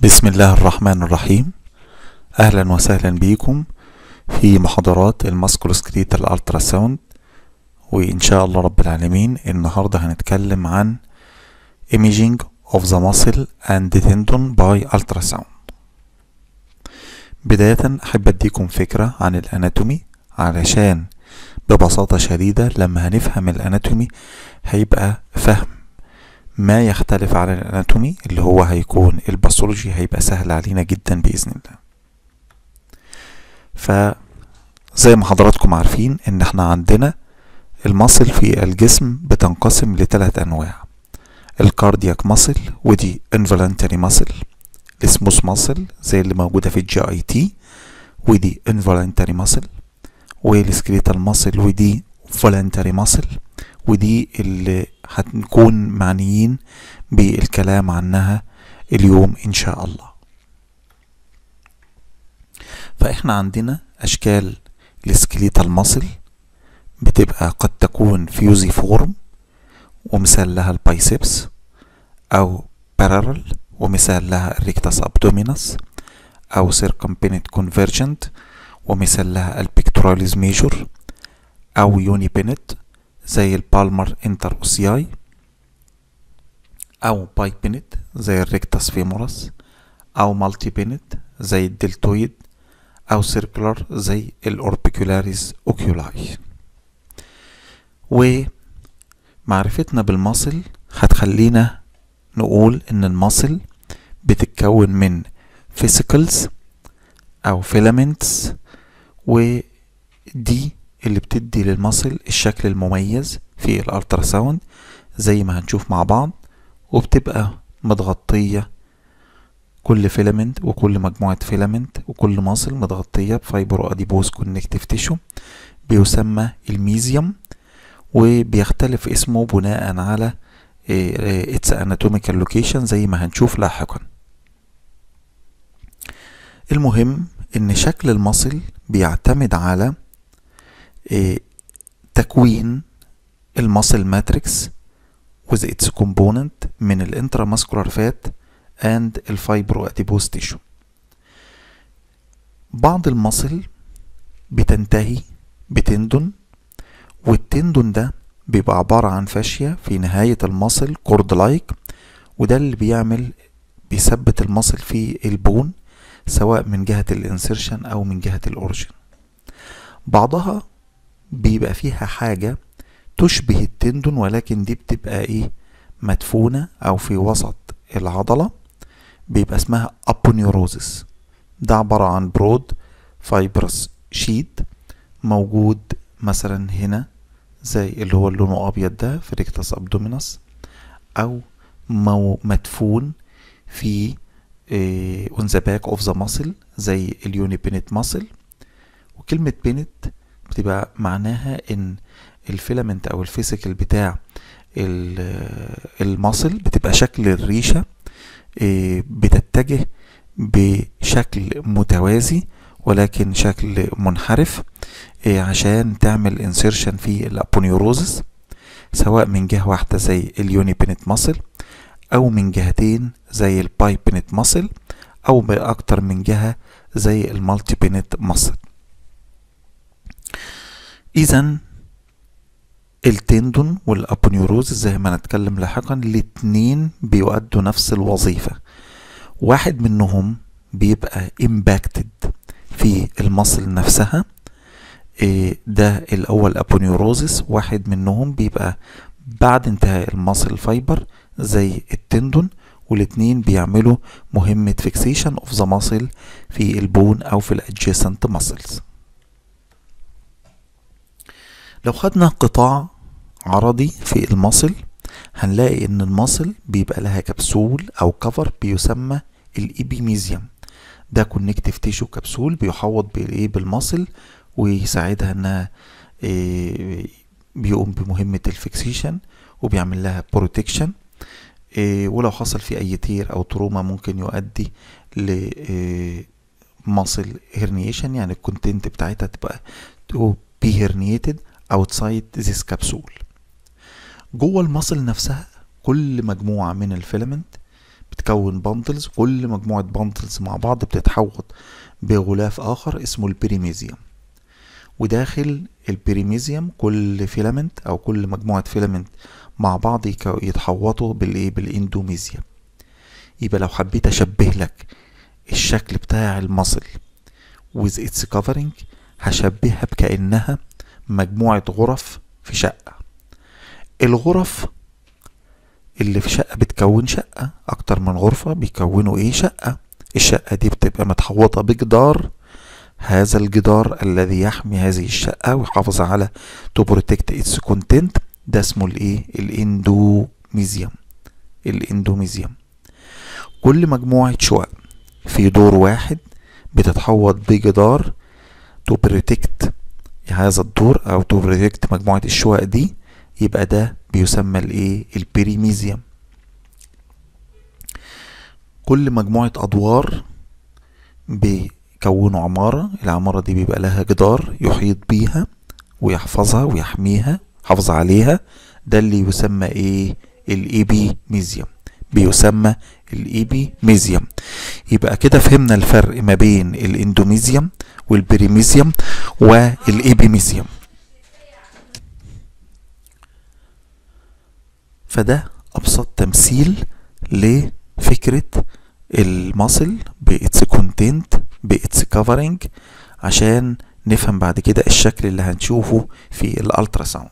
بسم الله الرحمن الرحيم اهلا وسهلا بيكم في محاضرات الماسكولوسكريتال الترا ساوند وان شاء الله رب العالمين النهارده هنتكلم عن imaging of the muscle and tendon by ultrasound بداية احب اديكم فكرة عن الاناتومي علشان ببساطة شديدة لما هنفهم الاناتومي هيبقى فهم ما يختلف عن الاناتومي اللي هو هيكون الباثولوجي هيبقى سهل علينا جدا باذن الله فزي ما حضراتكم عارفين ان احنا عندنا المصل في الجسم بتنقسم لثلاث انواع الكاردياك ماسل ودي انفولنتري ماسل السموث ماسل زي اللي موجوده في الجي اي تي ودي انفولنتري ماسل والسكريتال ماسل ودي فولنتري ماسل ودي اللي هنكون معنيين بالكلام عنها اليوم ان شاء الله فاحنا عندنا اشكال السكليتال ماسل بتبقى قد تكون فيوزي فورم ومثال لها البايسبس او بارالل ومثال لها الريكتاس ابدومينس او سيركمبينت كونفرجنت ومثال لها البيكتوراليز ميجور او يوني بينت زي البالمر انتر اوسياي او باي بينت زي الريكتاس فيمورس او مالتي بينت زي الدلتويد او سيركولار زي الاوربيكولاريس اوكيولاي ومعرفتنا بالمصل هتخلينا نقول ان المصل بتتكون من فيسيكلز او فيلامنتس ودي اللي بتدي للمصل الشكل المميز في الالتراساوند زي ما هنشوف مع بعض وبتبقى متغطية كل فيلامنت وكل مجموعة فيلامنت وكل مصل متغطية بفايبرو اديبوز كونكتيف تيشو بيسمى الميزيوم وبيختلف اسمه بناء على اتس اناتوميكال لوكيشن زي ما هنشوف لاحقا المهم ان شكل المصل بيعتمد على تكوين المصل ماتريكس with its component من الانتراماسكولار فات and الفايبرو اديبوز تيشو بعض المصل بتنتهي بتندون والتندون ده بيبقى عبارة عن فاشية في نهاية المصل كورد لايك وده اللي بيعمل بيثبت المصل في البون سواء من جهة الانسرشن او من جهة الاورجن بعضها بيبقى فيها حاجة تشبه التندون ولكن دي بتبقى ايه مدفونة او في وسط العضلة بيبقى اسمها ابونيوروزس ده عبارة عن برود فايبرس شيت موجود مثلا هنا زي اللي هو لونه ابيض ده في ريكتاس ابدومينس او مو مدفون في اون ذا باك اوف ذا ماسل زي اليوني بينت ماسل وكلمة بينت بتبقى معناها ان الفيلامنت او الفيسيكل بتاع المصل بتبقى شكل الريشة بتتجه بشكل متوازي ولكن شكل منحرف عشان تعمل انسيرشن في الابونيوروزس سواء من جهة واحدة زي اليوني بينت ماسل او من جهتين زي الباي بينت ماسل او باكتر من جهة زي المالتي بينت ماسل اذا التندون والابونيوروز زي ما نتكلم لاحقا الاتنين بيؤدوا نفس الوظيفة واحد منهم بيبقى امباكتد في المصل نفسها ده الاول ابونيوروزس واحد منهم بيبقى بعد انتهاء المصل فايبر زي التندون والاتنين بيعملوا مهمة فيكسيشن اوف ذا ماسل في البون او في الادجيسنت ماسلز لو خدنا قطاع عرضي في المصل هنلاقي ان المصل بيبقى لها كبسول او كفر بيسمى الابيميزيوم ده كونكتيف تيشو كبسول بيحوط بالايه بالمصل ويساعدها انها إيه بيقوم بمهمة الفيكسيشن وبيعمل لها بروتكشن إيه ولو حصل في اي تير او تروما ممكن يؤدي ل إيه ماسل هيرنيشن يعني الكونتنت بتاعتها تبقى بي هيرنيتد outside this capsule جوه المصل نفسها كل مجموعة من الفيلامنت بتكون بانتلز كل مجموعة بانتلز مع بعض بتتحوط بغلاف آخر اسمه البريميزيوم وداخل البريميزيوم كل فيلامنت أو كل مجموعة فيلامنت مع بعض يتحوطوا بالإيه بالاندوميزيوم يبقى لو حبيت أشبه لك الشكل بتاع المصل with its covering هشبهها بكأنها مجموعة غرف في شقة الغرف اللي في شقة بتكون شقة أكتر من غرفة بيكونوا إيه شقة الشقة دي بتبقى متحوطة بجدار هذا الجدار الذي يحمي هذه الشقة ويحافظ على to protect its content ده اسمه الايه الاندوميزيوم الاندوميزيوم كل مجموعة شقق في دور واحد بتتحوط بجدار to protect هذا الدور او to protect مجموعة الشقق دي يبقى ده بيسمى الايه البريميزيوم كل مجموعة ادوار بيكونوا عمارة العمارة دي بيبقى لها جدار يحيط بيها ويحفظها ويحميها حافظ عليها ده اللي يسمى ايه الايبي ميزيوم بيسمى الايبي ميزيوم يبقى كده فهمنا الفرق ما بين الاندوميزيوم والبريميزيوم والايبيميزيوم فده ابسط تمثيل لفكرة المصل بإتس كونتنت بإتس كفرنج عشان نفهم بعد كده الشكل اللي هنشوفه في الالترا ساوند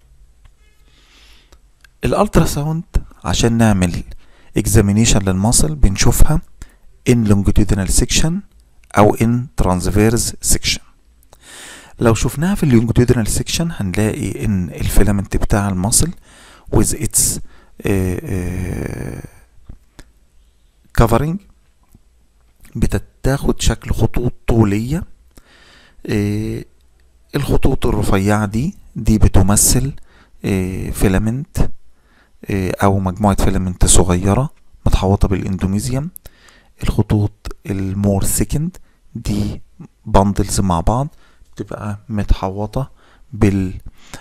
الالترا ساوند عشان نعمل اكزامينيشن للمصل بنشوفها in longitudinal section او in transverse section لو شفناها في اللونجيتودينال سيكشن هنلاقي ان الفيلامنت بتاع المصل with its uh, uh, covering بتتاخد شكل خطوط طولية uh, الخطوط الرفيعة دي دي بتمثل فيلامنت او مجموعة فيلامنت صغيرة متحوطة بالاندوميزيوم الخطوط المور سيكند دي باندلز مع بعض تبقى متحوطة بال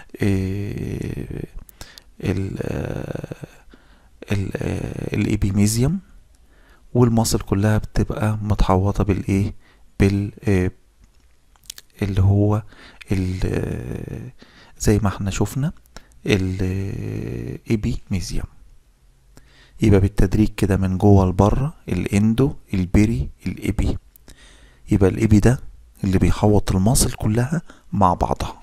ال ال الابيميزيوم والمصل كلها بتبقى متحوطة بالايه بال اللي هو ال زي ما احنا شفنا الابيميزيوم يبقى بالتدريج كده من جوه لبره الاندو البيري الابي يبقى الابي ده اللي بيحوط المصل كلها مع بعضها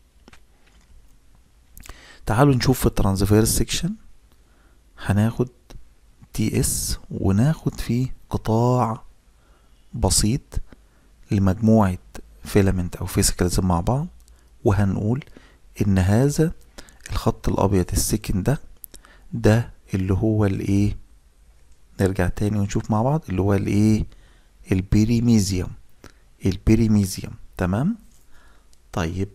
تعالوا نشوف في الترانسفيرس سيكشن هناخد تي اس وناخد فيه قطاع بسيط لمجموعة فيلامنت او فيسيكلز مع بعض وهنقول ان هذا الخط الابيض السكن ده ده اللي هو الايه نرجع تاني ونشوف مع بعض اللي هو الايه البيريميزيوم البيريميزيوم تمام طيب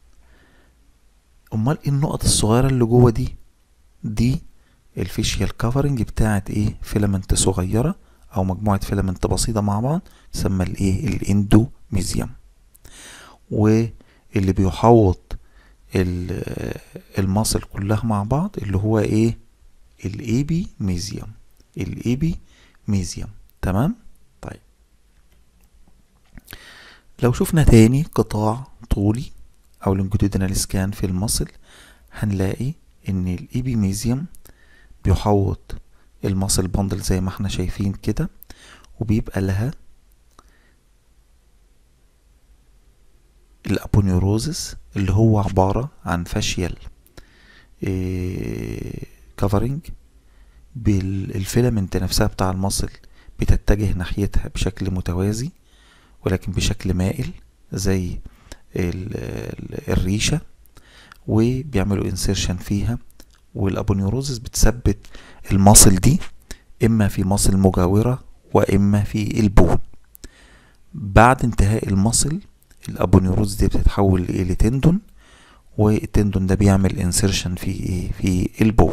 امال ايه النقط الصغيره اللي جوه دي دي الفيشيال كفرنج بتاعت ايه فيلامنت صغيره او مجموعه فيلامنت بسيطه مع بعض تسمى الايه الاندوميزيوم واللي بيحوط المصل كلها مع بعض اللي هو ايه الايبي ميزيوم الايبي ميزيوم تمام طيب لو شفنا تاني قطاع طولي او لونجيتودينال سكان في المصل هنلاقي ان الايبي ميزيوم بيحوط المصل باندل زي ما احنا شايفين كده وبيبقى لها الابونيوروزس اللي هو عبارة عن فاشيال كفرنج بالفيلامنت نفسها بتاع المصل بتتجه ناحيتها بشكل متوازي ولكن بشكل مائل زي الريشة وبيعملوا انسيرشن فيها والابونيوروزس بتثبت المصل دي اما في مصل مجاورة واما في البون بعد انتهاء المصل الابونيوروز دي بتتحول لايه لتندون والتندون ده بيعمل انسيرشن في ايه في البون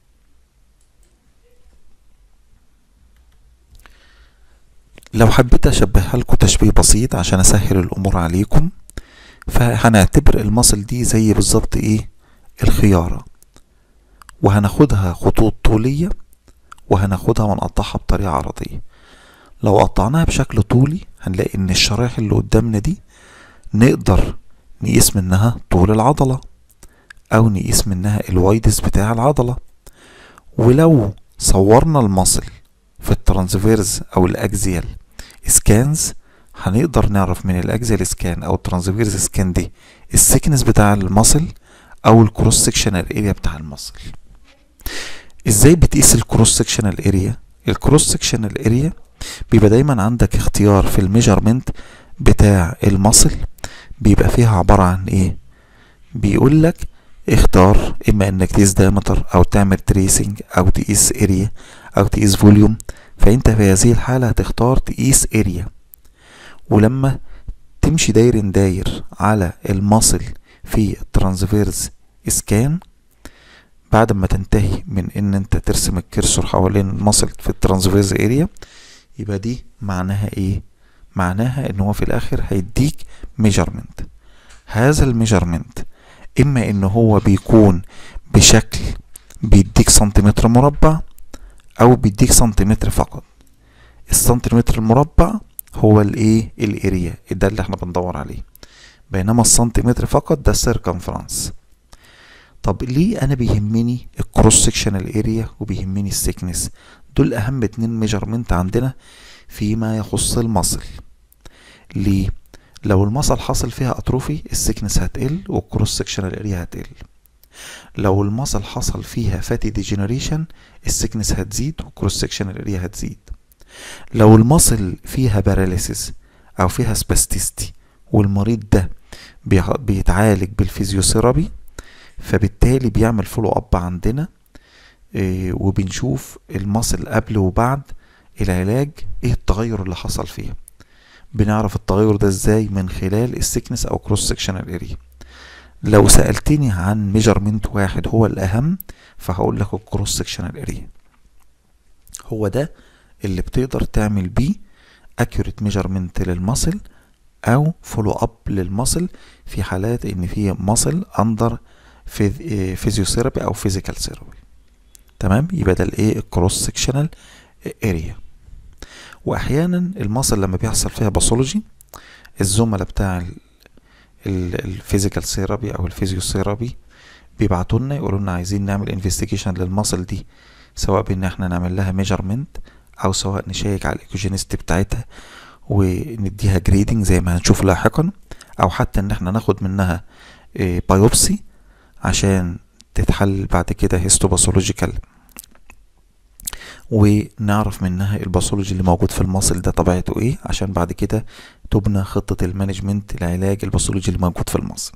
لو حبيت اشبهها لكم تشبيه بسيط عشان اسهل الامور عليكم فهنعتبر المصل دي زي بالظبط ايه الخيارة وهناخدها خطوط طولية وهناخدها ونقطعها بطريقة عرضية لو قطعناها بشكل طولي هنلاقي ان الشرايح اللي قدامنا دي نقدر نقيس منها طول العضلة او نقيس منها الوايدز بتاع العضلة ولو صورنا المصل في الترانسفيرز او الاكزيال سكانز هنقدر نعرف من الاكزيال سكان او الترانسفيرز سكان دي السكنس بتاع المصل او الكروس سكشنال اريا بتاع المصل ازاي بتقيس الكروس سكشنال اريا الكروس سكشنال اريا بيبقى دايما عندك اختيار في الميجرمنت بتاع المصل بيبقى فيها عبارة عن ايه بيقول لك اختار اما انك تقيس دايمتر او تعمل تريسنج او تقيس اريا او تقيس فوليوم فانت في هذه الحالة هتختار تقيس اريا ولما تمشي داير داير على المصل في الترانسفيرز سكان بعد ما تنتهي من ان انت ترسم الكرسور حوالين المصل في الترانسفيرز اريا يبقى دي معناها ايه معناها ان هو في الاخر هيديك ميجرمنت هذا الميجرمنت اما ان هو بيكون بشكل بيديك سنتيمتر مربع او بيديك سنتيمتر فقط السنتيمتر المربع هو الايه الاريا ده اللي احنا بندور عليه بينما السنتيمتر فقط ده السيركمفرنس طب ليه انا بيهمني الكروس سكشنال اريا وبيهمني السكنس دول اهم اتنين ميجرمنت عندنا فيما يخص المصل ليه لو المصل حصل فيها اتروفي السكنس هتقل والكروس سكشنال اريا هتقل لو المصل حصل فيها فاتي ديجنريشن السكنس هتزيد والكروس سكشنال اريا هتزيد لو المصل فيها باراليسيس او فيها سباستيستي والمريض ده بيتعالج بالفيزيوثيرابي فبالتالي بيعمل فولو اب عندنا إيه وبنشوف المصل قبل وبعد العلاج ايه التغير اللي حصل فيه بنعرف التغير ده ازاي من خلال السكنس او كروس سكشنال اريا لو سألتني عن ميجرمنت واحد هو الأهم فهقول لك الكروس سكشنال اريا هو ده اللي بتقدر تعمل بيه accurate measurement للمصل او فولو اب للمصل في حالات ان في مصل اندر فيزيوثيرابي او فيزيكال ثيرابي تمام يبقى ده الايه الكروس سكشنال اريا واحيانا المصل لما بيحصل فيها باثولوجي الزملاء بتاع الفيزيكال ثيرابي او الفيزيوثيرابي بيبعتوا لنا يقولوا لنا عايزين نعمل انفستيجيشن للمصل دي سواء بان احنا نعمل لها ميجرمنت او سواء نشيك على الايكوجينيست بتاعتها ونديها جريدنج زي ما هنشوف لاحقا او حتى ان احنا ناخد منها بايوبسي عشان تتحل بعد كده هيستوباثولوجيكال ونعرف منها الباثولوجي اللي موجود في المصل ده طبيعته ايه عشان بعد كده تبنى خطة المانجمنت العلاج الباثولوجي اللي موجود في المصل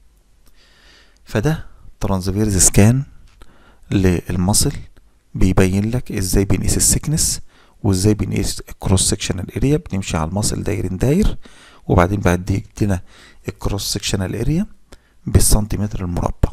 فده ترانسفيرز سكان للمصل بيبين لك ازاي بنقيس السكنس وازاي بنقيس الكروس سكشنال اريا بنمشي على المصل داير داير وبعدين بعد يدينا الكروس سكشنال اريا بالسنتيمتر المربع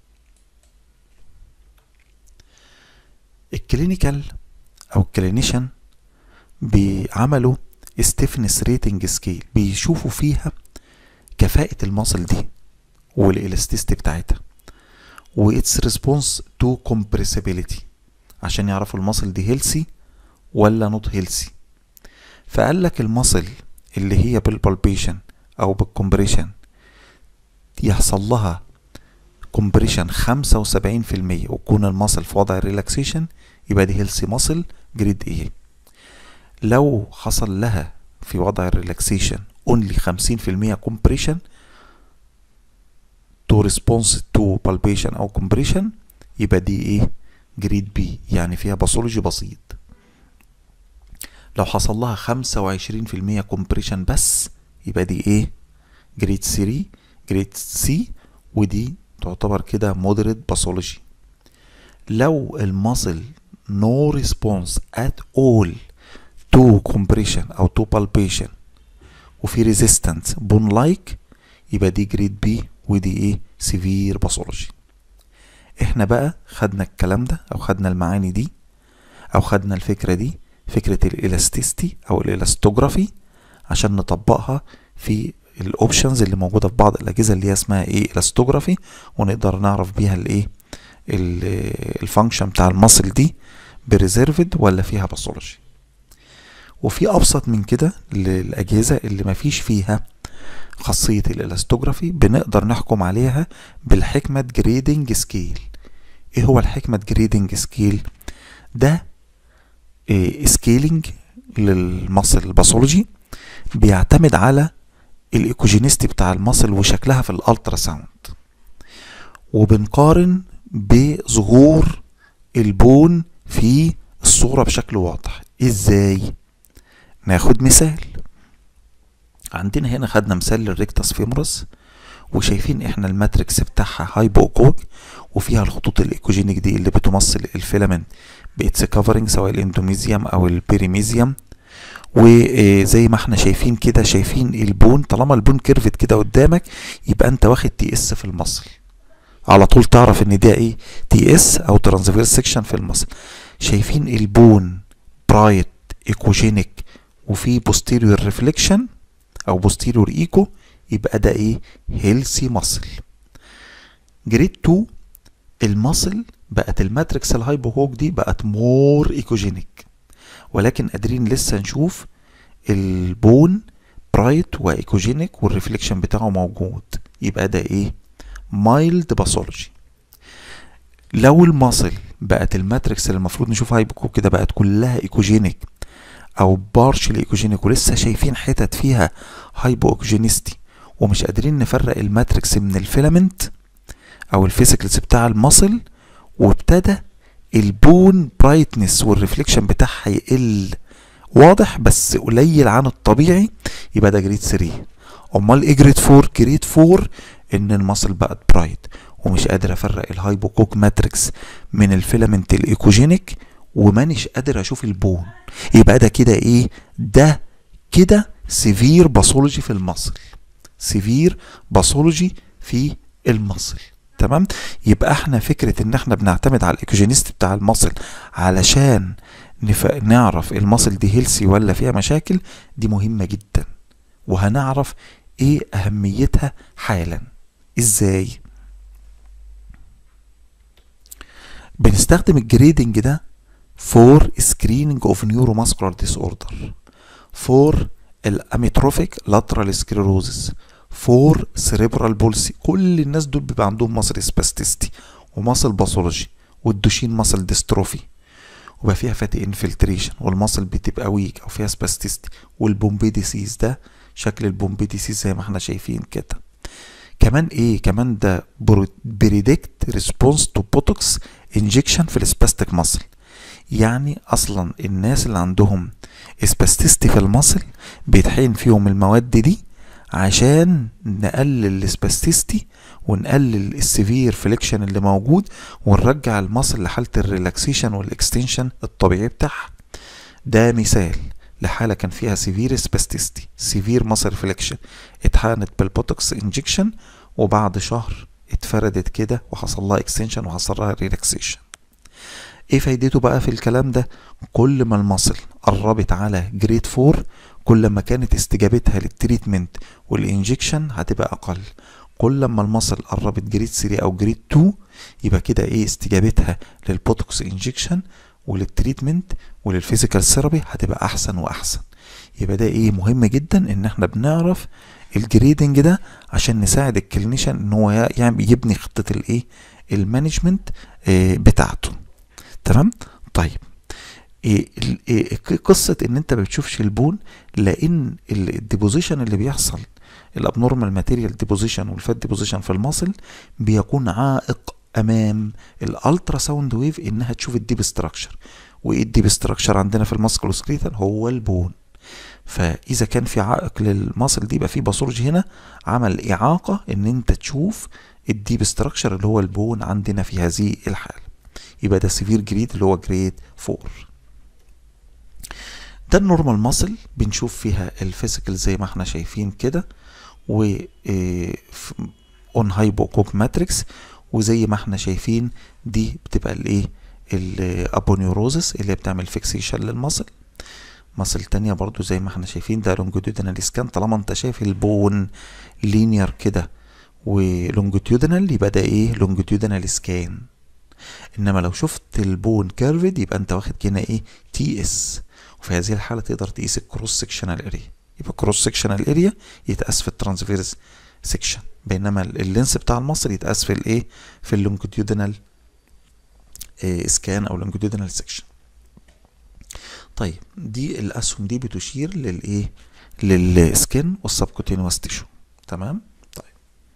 الكلينيكال او الكلينيشن بيعملوا ستيفنس ريتنج سكيل بيشوفوا فيها كفاءة المصل دي والالاستيستي بتاعتها واتس ريسبونس تو كومبريسيبيليتي عشان يعرفوا المصل دي هيلسي ولا نوت هيلسي فقال لك المصل اللي هي بالبالبيشن او بالكمبريشن يحصل لها كومبريشن خمسة وسبعين في المية وتكون المصل في وضع الريلاكسيشن يبقى دي هيلسي مصل جريد ايه لو حصل لها في وضع الريلاكسيشن اونلي خمسين في المية كومبريشن تو ريسبونس تو بالبيشن او كومبريشن يبقى دي ايه جريد بي يعني فيها باثولوجي بسيط لو حصل لها خمسة وعشرين في المية كومبريشن بس يبقى دي ايه جريد 3 جريد سي ودي تعتبر كده مودريت باثولوجي لو المصل no response at all to compression او to palpation وفي resistance bone like يبقى دي جريد بي ودي ايه سيفير باثولوجي احنا بقى خدنا الكلام ده او خدنا المعاني دي او خدنا الفكرة دي فكرة الالاستيستي او الالاستوجرافي عشان نطبقها في الاوبشنز اللي موجودة في بعض الاجهزة اللي هي اسمها ايه الاستوجرافي ونقدر نعرف بيها الايه الفانكشن بتاع المصل دي بريزيرفد ولا فيها باثولوجي وفي ابسط من كده للاجهزه اللي مفيش فيها خاصيه الالاستوجرافي بنقدر نحكم عليها بالحكمه جريدنج سكيل ايه هو الحكمه جريدنج سكيل ده إيه سكيلينج للمصل الباثولوجي بيعتمد على الايكوجينيستي بتاع المصل وشكلها في الالترا ساوند وبنقارن بظهور البون في الصورة بشكل واضح ازاي ناخد مثال عندنا هنا خدنا مثال للريكتاس فيمورس وشايفين احنا الماتريكس بتاعها هايبوكوك وفيها الخطوط الايكوجينيك دي اللي بتمثل الفيلامنت بإتس كفرنج سواء الاندوميزيوم او البيريميزيوم وزي ما احنا شايفين كده شايفين البون طالما البون كيرفت كده قدامك يبقى انت واخد تي اس في المصل على طول تعرف ان ده ايه تي اس او ترانسفيرس سيكشن في المصل شايفين البون برايت ايكوجينيك وفي بوستيريور ريفليكشن او بوستيريور ايكو يبقى ده ايه هيلسي ماسل جريد 2 الماسل بقت الماتريكس الهايبوهوك دي بقت مور ايكوجينيك ولكن قادرين لسه نشوف البون برايت وايكوجينيك والريفليكشن بتاعه موجود يبقى ده ايه مايلد باثولوجي لو الماسل بقت الماتريكس اللي المفروض نشوفها هايبوكوك كده بقت كلها ايكوجينيك او بارشل ايكوجينيك ولسه شايفين حتت فيها هايبو ايكوجينيستي ومش قادرين نفرق الماتريكس من الفيلامنت او الفيسيكلز بتاع المصل وابتدى البون برايتنس والريفليكشن بتاعها يقل واضح بس قليل عن الطبيعي يبقى ده جريد 3 امال ايه جريد 4 جريد 4 ان المصل بقت برايت ومش قادر افرق الهايبوكوك ماتريكس من الفيلامنت الايكوجينيك ومانيش قادر اشوف البون يبقى ده كده ايه ده كده سيفير باثولوجي في المصل سيفير باثولوجي في المصل تمام يبقى احنا فكره ان احنا بنعتمد على الايكوجينيست بتاع المصل علشان نف... نعرف المصل دي هيلسي ولا فيها مشاكل دي مهمه جدا وهنعرف ايه اهميتها حالا ازاي بنستخدم الجريدنج ده for screening of neuromuscular disorder for الاميتروفيك lateral sclerosis for cerebral palsy كل الناس دول بيبقى عندهم مصل سباستيستي ومصل باثولوجي والدوشين مصل ديستروفي وبقى فيها فاتي انفلتريشن والمصل بتبقى ويك او فيها سباستيستي والبومبي ديسيز ده شكل البومبي ديسيز زي ما احنا شايفين كده كمان ايه كمان ده بريدكت ريسبونس تو بوتوكس انجكشن في السباستيك ماسل يعني اصلا الناس اللي عندهم اسباستيستي في المصل بيتحقن فيهم المواد دي عشان نقلل الاسباستيستي ونقلل السيفير فليكشن اللي موجود ونرجع المصل لحالة الريلاكسيشن والاكستنشن الطبيعي بتاعها ده مثال لحالة كان فيها سيفير اسباستيستي سيفير مصل فليكشن اتحقنت بالبوتوكس انجكشن وبعد شهر اتفردت كده وحصل لها اكستنشن وحصل لها ريلاكسيشن ايه فايدته بقى في الكلام ده كل ما المصل قربت على جريد 4 كل ما كانت استجابتها للتريتمنت والانجكشن هتبقى اقل كل ما المصل قربت جريد 3 او جريد 2 يبقى كده ايه استجابتها للبوتوكس انجكشن وللتريتمنت وللفيزيكال ثيرابي هتبقى احسن واحسن يبقى ده ايه مهم جدا ان احنا بنعرف الجريدنج ده عشان نساعد الكلينيشن ان هو يعني يبني خطه الايه المانجمنت إيه بتاعته تمام طيب إيه إيه قصة ان انت ما بتشوفش البون لان الديبوزيشن اللي بيحصل الابنورمال ماتيريال ديبوزيشن والفات ديبوزيشن في المصل بيكون عائق امام الالترا ساوند ويف انها تشوف الديب ستراكشر وايه الديب ستراكشر عندنا في الماسكولوسكليتال هو البون فاذا كان في عائق للمصل دي يبقى في باثولوجي هنا عمل اعاقه ان انت تشوف الديب ستراكشر اللي هو البون عندنا في هذه الحاله يبقى ده سيفير جريد اللي هو جريد 4 ده النورمال ماسل بنشوف فيها الفيزيكال زي ما احنا شايفين كده و اون هايبوكوك ماتريكس وزي ما احنا شايفين دي بتبقى الايه الابونيوروزس اللي بتعمل فيكسيشن للمصل مصل تانية برضو زي ما احنا شايفين ده لونجيتودينال سكان طالما انت شايف البون لينير كده ولونجيتودينال يبقى ده ايه لونجيتودينال سكان انما لو شفت البون كيرفد يبقى انت واخد هنا ايه تي اس وفي هذه الحاله تقدر تقيس الكروس سكشنال اريا يبقى كروس سكشنال اريا يتقاس في الترانسفيرس سكشن بينما اللينس بتاع المصل يتقاس في الايه في اللونجيتيودينال سكان او لونجيتيودينال سكشن طيب دي الاسهم دي بتشير للايه للسكن والسبكوتينوس تيشو تمام طيب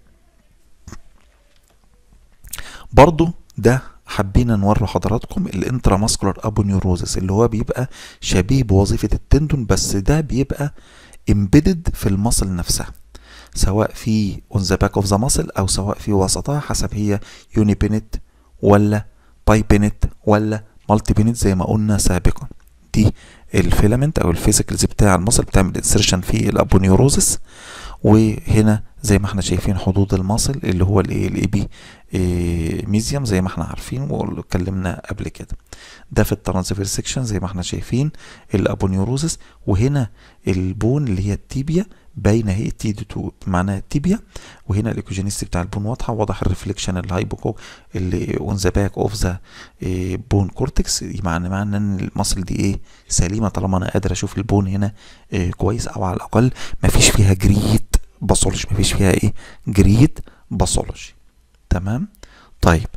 برضو ده حبينا نوري حضراتكم الانتراماسكولار ابونيوروزس اللي هو بيبقى شبيه بوظيفه التندون بس ده بيبقى امبيدد في المصل نفسها سواء في اون ذا باك اوف ذا ماسل او سواء في وسطها حسب هي يوني بينت ولا باي بينت ولا مالتي بينت زي ما قلنا سابقا دي الفيلامنت او الفيزيكلز بتاع المصل بتعمل انسرشن في الابونيوروزس وهنا زي ما احنا شايفين حدود المصل اللي هو الايه الاي بي ميزيوم زي ما احنا عارفين واتكلمنا قبل كده ده في الترانسفير سيكشن زي ما احنا شايفين الابونيوروزس وهنا البون اللي هي التيبيا باينه اهي تي دي 2 معناها التيبيا وهنا الايكوجينيستي بتاع البون واضحه واضح الريفليكشن الهايبوكو اللي اون ذا باك اوف ذا بون كورتكس معنى معنى ان المصل دي ايه سليمه طالما انا قادر اشوف البون هنا إيه كويس او على الاقل مفيش فيها جريد باثولوجي مفيش فيها ايه جريد باثولوجي تمام طيب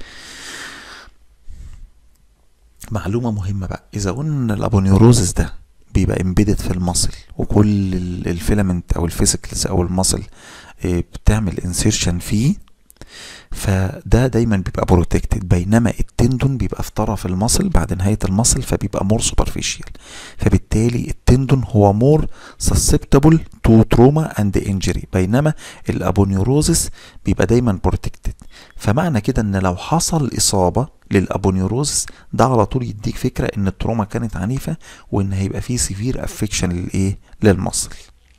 معلومة مهمة بقى إذا قلنا الأبونيوروزس ده بيبقى امبيدد في المصل وكل الفيلامنت أو الفيسيكلز أو المصل بتعمل انسيرشن فيه فده دايما بيبقى بروتكتد بينما التندون بيبقى في طرف المصل بعد نهاية المصل فبيبقى مور سوبرفيشال فبالتالي التندون هو مور susceptible تو تروما اند انجري بينما الابونيوروزس بيبقى دايما بروتكتد فمعنى كده ان لو حصل اصابة للابونيوروزس ده على طول يديك فكرة ان التروما كانت عنيفة وان هيبقى فيه سيفير افكشن للايه للمصل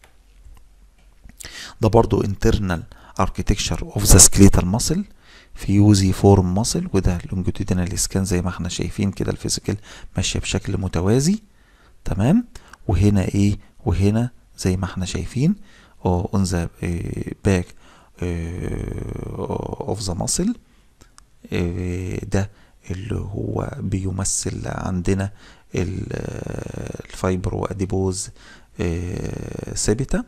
ده برضو internal architecture of the skeletal muscle فيوزي فورم ماسل وده لونجيتودينال سكان زي ما احنا شايفين كده الفيزيكال ماشيه بشكل متوازي تمام وهنا ايه وهنا زي ما احنا شايفين اون ذا باك اوف ذا ماسل ده اللي هو بيمثل عندنا الفايبرو اديبوز ثابته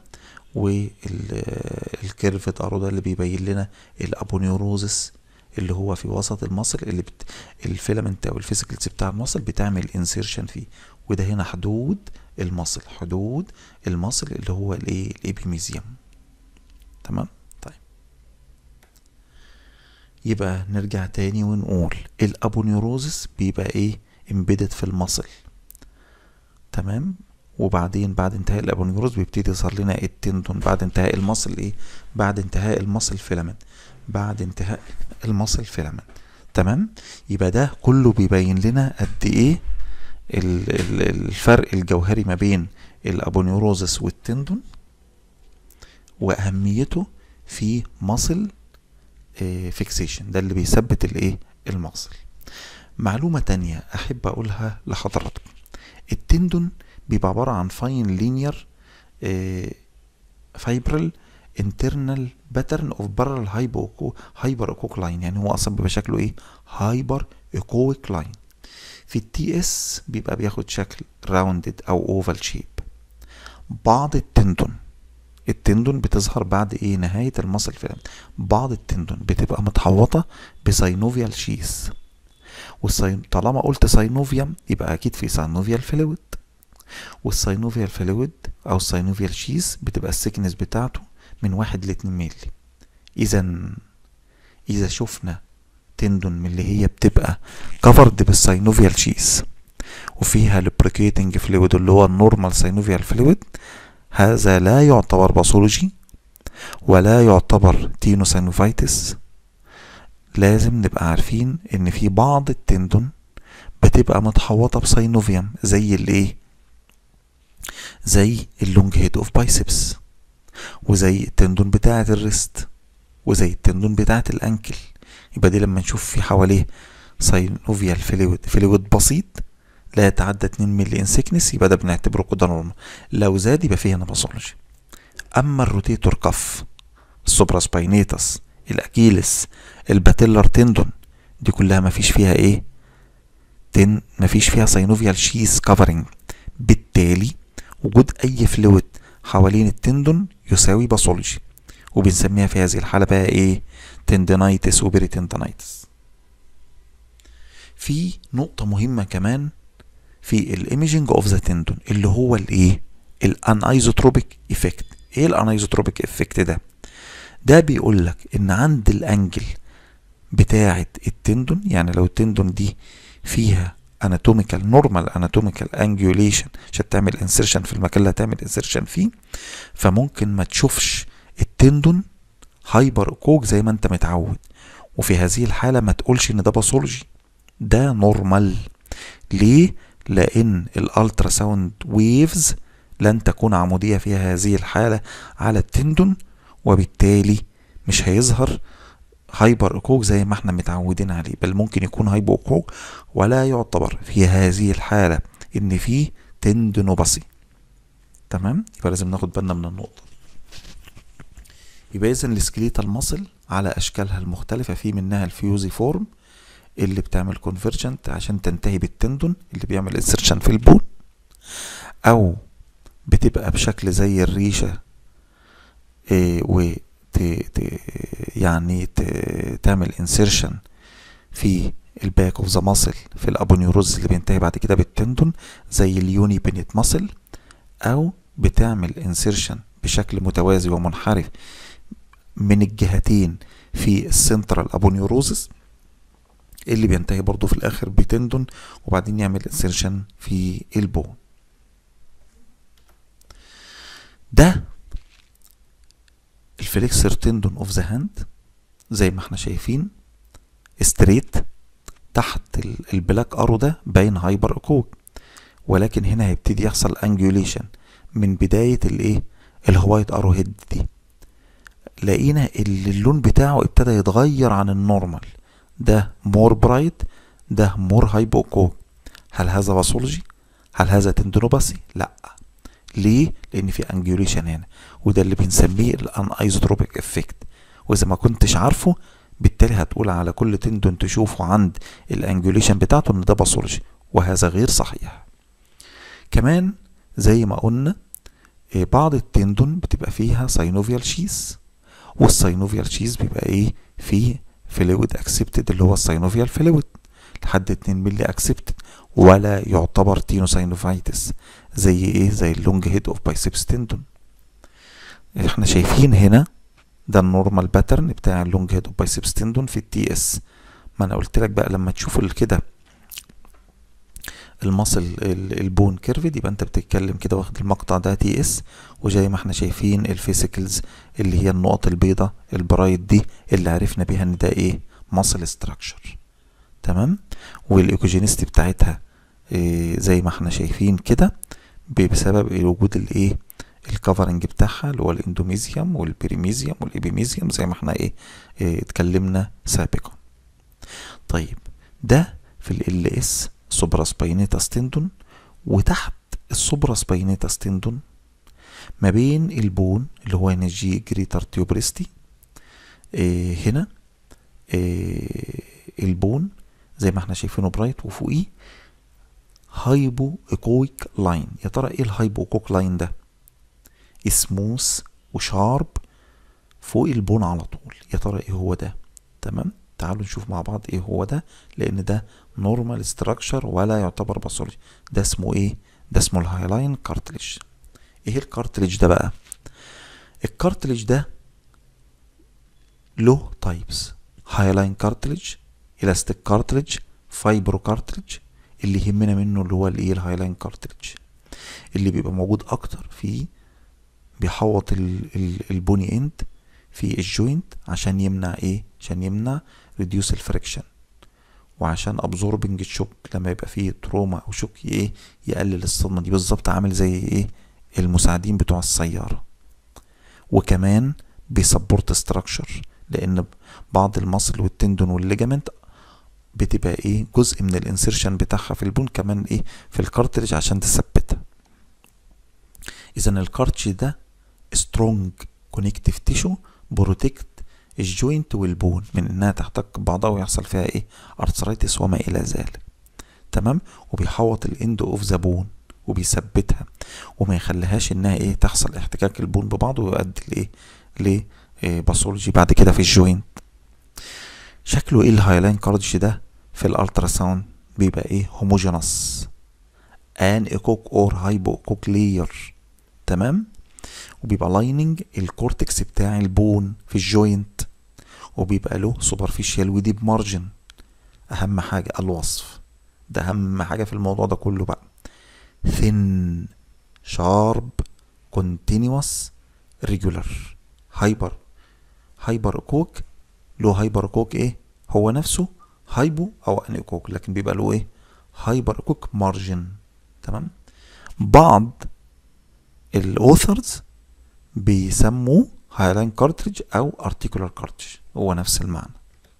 والكيرفت ارو ده اللي بيبين لنا الابونيوروزس اللي هو في وسط المصل اللي بت... الفيلامنت او الفيزيكلز بتاع المصل بتعمل انسيرشن فيه وده هنا حدود المصل حدود المصل اللي هو الايه الابيميزيوم تمام طيب يبقى نرجع تاني ونقول الابونيوروزس بيبقى ايه امبيدد في المصل تمام وبعدين بعد انتهاء الابونيوروز بيبتدي يظهر لنا التندون بعد انتهاء المصل ايه بعد انتهاء المصل فيلامنت بعد انتهاء المصل فيلامنت تمام يبقى ده كله بيبين لنا قد ايه الفرق الجوهري ما بين الابونيوروزس والتندون واهميته في مصل فيكسيشن ده اللي بيثبت الايه المصل معلومة تانية احب اقولها لحضراتكم التندون بيبقى عبارة عن فاين لينير فايبرال internal pattern of parallel hypo hyper echoic line يعني هو اصلا بيبقى شكله ايه هايبر echoic line في التي اس بيبقى بياخد شكل راوندد او اوفال شيب بعض التندون التندون بتظهر بعد ايه نهاية المصل فيلم بعض التندون بتبقى متحوطة بساينوفيال شيز والسين طالما قلت ساينوفيوم يبقى اكيد في ساينوفيال فلويد والساينوفيال فلويد او الساينوفيال شيز بتبقى السكنس بتاعته من واحد لاتنين ميلي اذا اذا شفنا تندون من اللي هي بتبقى كفرد بالساينوفيال شيز وفيها لبريكيتنج فلويد اللي هو النورمال ساينوفيال فلويد هذا لا يعتبر باثولوجي ولا يعتبر تينوساينوفايتس لازم نبقى عارفين ان في بعض التندون بتبقى متحوطه بساينوفيوم زي الايه زي اللونج هيد اوف بايسبس وزي التندون بتاعه الريست وزي التندون بتاعه الانكل يبقى دي لما نشوف في حواليه ساينوفيال فلويد فلويد بسيط لا يتعدى 2 ملي ان سيكنس يبقى ده بنعتبره كده نورمال لو زاد يبقى فيه هنا باثولوجي اما الروتيتور كف السوبرا سباينيتس الاكيلس الباتيلر تندون دي كلها مفيش فيها ايه تن مفيش فيها ساينوفيال شيس كفرنج بالتالي وجود اي فلويد حوالين التندون يساوي باثولوجي وبنسميها في هذه الحالة بقى ايه تندينايتس وبريتندينايتس في نقطة مهمة كمان في الايميجنج اوف ذا تندون اللي هو الايه الانايزوتروبيك افكت ايه الانايزوتروبيك افكت ده ده بيقول لك ان عند الانجل بتاعه التندون يعني لو التندون دي فيها اناتوميكال نورمال اناتوميكال انجوليشن عشان تعمل انسيرشن في المكان اللي هتعمل انسيرشن فيه فممكن ما تشوفش التندون هايبر كوك زي ما انت متعود وفي هذه الحالة ما تقولش ان ده باثولوجي ده نورمال ليه لان الالترا ساوند ويفز لن تكون عمودية في هذه الحالة على التندون وبالتالي مش هيظهر هايبر اكوك زي ما احنا متعودين عليه بل ممكن يكون هايبو اكوك ولا يعتبر في هذه الحالة ان في تندنوباسي تمام يبقى لازم ناخد بالنا من النقطة يبقى اذا السكليتال ماسل على اشكالها المختلفة في منها الفيوزي فورم اللي بتعمل كونفرجنت عشان تنتهي بالتندون اللي بيعمل انسرشن في البون او بتبقى بشكل زي الريشة إيه و ت ت يعني ت تعمل انسيرشن في الباك اوف ذا ماسل في الابونيوروز اللي بينتهي بعد كده بالتندون زي اليوني بينيت ماسل او بتعمل انسيرشن بشكل متوازي ومنحرف من الجهتين في السنترال ابونيوروزس اللي بينتهي برضو في الاخر بتندون وبعدين يعمل انسيرشن في البون ده الفليكسر تندون اوف ذا هاند زي ما احنا شايفين ستريت تحت البلاك ارو ده باين هايبر اكوك ولكن هنا هيبتدي يحصل انجوليشن من بداية الايه الهوايت ارو هيد دي لقينا اللون بتاعه ابتدى يتغير عن النورمال ده مور برايت ده مور هايبو اكوك هل هذا باثولوجي هل هذا تندونوباسي لا ليه لان في انجوليشن هنا وده اللي بنسميه الان ايزوتروبيك افكت واذا ما كنتش عارفه بالتالي هتقول على كل تندون تشوفه عند الانجوليشن بتاعته ان ده باثولوجي وهذا غير صحيح كمان زي ما قلنا بعض التندون بتبقى فيها ساينوفيال شيز والساينوفيال شيز بيبقى ايه فيه فلويد اكسبتد اللي هو الساينوفيال فلويد لحد 2 مللي اكسبتد ولا يعتبر تينوساينوفايتس زي ايه زي اللونج هيد اوف بايسبس تندون احنا شايفين هنا ده النورمال باترن بتاع اللونج هيد اوف بايسبس تندون في التي اس ما انا قلت لك بقى لما تشوف كده المصل البون كيرفد يبقى انت بتتكلم كده واخد المقطع ده تي اس وزي ما احنا شايفين الفيسيكلز اللي هي النقط البيضة البرايت دي اللي عرفنا بيها ان ده ايه مصل ستراكشر تمام والايكوجينيستي بتاعتها إيه زي ما احنا شايفين كده بسبب وجود الايه الكفرنج بتاعها اللي هو الاندوميزيوم والبريميزيوم والابيميزيوم زي ما احنا ايه, إيه اتكلمنا سابقا طيب ده في ال اس سوبرا سباينيتاس تندون وتحت السوبرا سباينيتاس تندون ما بين البون اللي هو هنا جي جريتر تيوبريستي إيه هنا إيه البون زي ما احنا شايفينه برايت وفوقيه هايبو ايكويك لاين يا ترى ايه الهايبو ايكويك لاين ده سموث وشارب فوق البون على طول يا ترى ايه هو ده تمام تعالوا نشوف مع بعض ايه هو ده لان ده نورمال ستراكشر ولا يعتبر باثولوجي ده اسمه ايه ده اسمه الهايلاين كارتليج ايه الكارتليج ده بقى الكارتليج ده له تايبس هايلاين كارتليج الاستيك كارتليج فايبرو كارتليج اللي يهمنا منه اللي هو الايه الهايلاين كارتليج اللي بيبقى موجود اكتر في بيحوط البوني اند في الجوينت عشان يمنع ايه عشان يمنع ريديوس الفريكشن وعشان ابزوربنج الشوك لما يبقى فيه تروما او شوك ايه يقلل الصدمه دي بالظبط عامل زي ايه المساعدين بتوع السياره وكمان بيسبورت ستراكشر لان بعض المصل والتندون والليجامنت بتبقى ايه جزء من الانسيرشن بتاعها في البون كمان ايه في الكارتريج عشان تثبتها اذا الكارتش ده سترونج كونكتيف تيشو بروتكت الجوينت والبون من انها تحتك ببعضها ويحصل فيها ايه ارثرايتس وما الى ذلك تمام وبيحوط الاند اوف ذا بون وبيثبتها وما يخليهاش انها ايه تحصل احتكاك البون ببعضه ويؤدي لايه لباثولوجي بعد كده في الجوينت شكله ايه الهايلاين كاردج ده في الالترا ساوند بيبقى ايه هوموجينس ان ايكوك اور هايبو ايكوك لير تمام وبيبقى لايننج الكورتكس بتاع البون في الجوينت وبيبقى له سوبرفيشال وديب مارجن اهم حاجه الوصف ده اهم حاجه في الموضوع ده كله بقى thin sharp continuous regular هايبر هايبر كوك له هايبر كوك ايه هو نفسه هايبو او ان كوك لكن بيبقى له ايه هايبر كوك مارجن تمام بعض الاوثرز بيسموه هايلاين كارتريج او ارتيكولار كارتريج هو نفس المعنى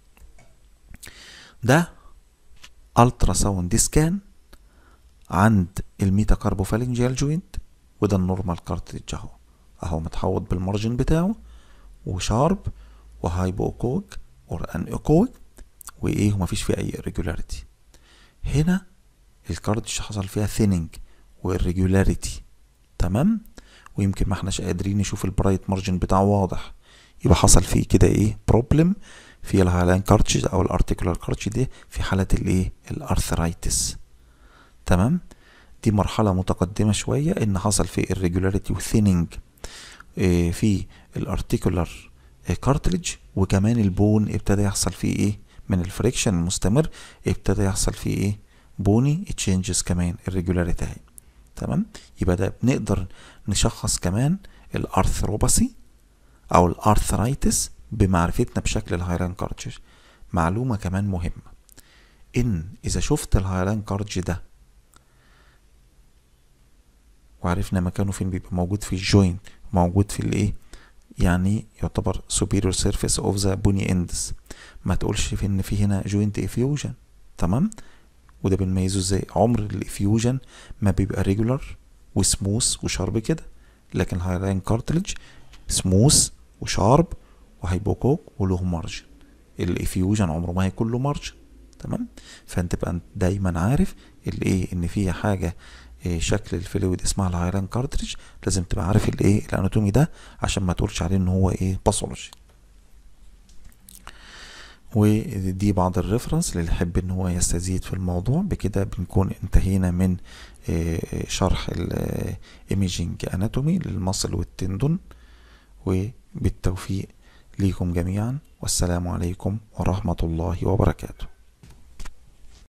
ده الترا ساوند سكان عند الميتا كاربوفالنجيال جوينت وده النورمال كارتريج اهو اهو متحوط بالمارجن بتاعه وشارب وهايبوكوك اور ان اوكوك وايه ومفيش فيه اي irregularity هنا الكارتريج حصل فيها ثيننج والريجولاريتي تمام ويمكن ما احناش قادرين نشوف البرايت مارجن بتاعه واضح يبقى حصل فيه كده ايه بروبلم في الهايلاين كارتريج او الارتيكولار كارتريج دي في حاله الايه الارثرايتس تمام دي مرحله متقدمه شويه ان حصل فيه irregularity وثيننج إيه في الارتيكولار كارتريج وكمان البون ابتدى يحصل فيه ايه من الفريكشن المستمر ابتدى يحصل فيه ايه بوني تشينجز كمان الريجولاريتي اهي تمام يبقى ده بنقدر نشخص كمان الارثروباسي او الارثرايتس بمعرفتنا بشكل الهايلاين كارتج معلومه كمان مهمه ان اذا شفت الهايلاين كارتج ده وعرفنا مكانه فين بيبقى موجود في الجوينت موجود في الايه يعني يعتبر superior surface of the bony ends ما تقولش في ان في هنا joint effusion تمام وده بنميزه ازاي عمر الافيوجن ما بيبقى ريجولار وسموث وشارب كده لكن الهايلاين كارتلج سموث وشارب وهيبوكوك وله مارجن الافيوجن عمره ما هيكون له مارجن تمام فانت تبقى دايما عارف الايه ان في حاجه إيه شكل الفلويد اسمها الهايلاين كارتريج لازم تبقى عارف الايه الاناتومي ده عشان ما تقولش عليه ان هو ايه باثولوجي ودي بعض الريفرنس اللي يحب ان هو يستزيد في الموضوع بكده بنكون انتهينا من شرح الايميجينج اناتومي للمصل والتندون وبالتوفيق ليكم جميعا والسلام عليكم ورحمة الله وبركاته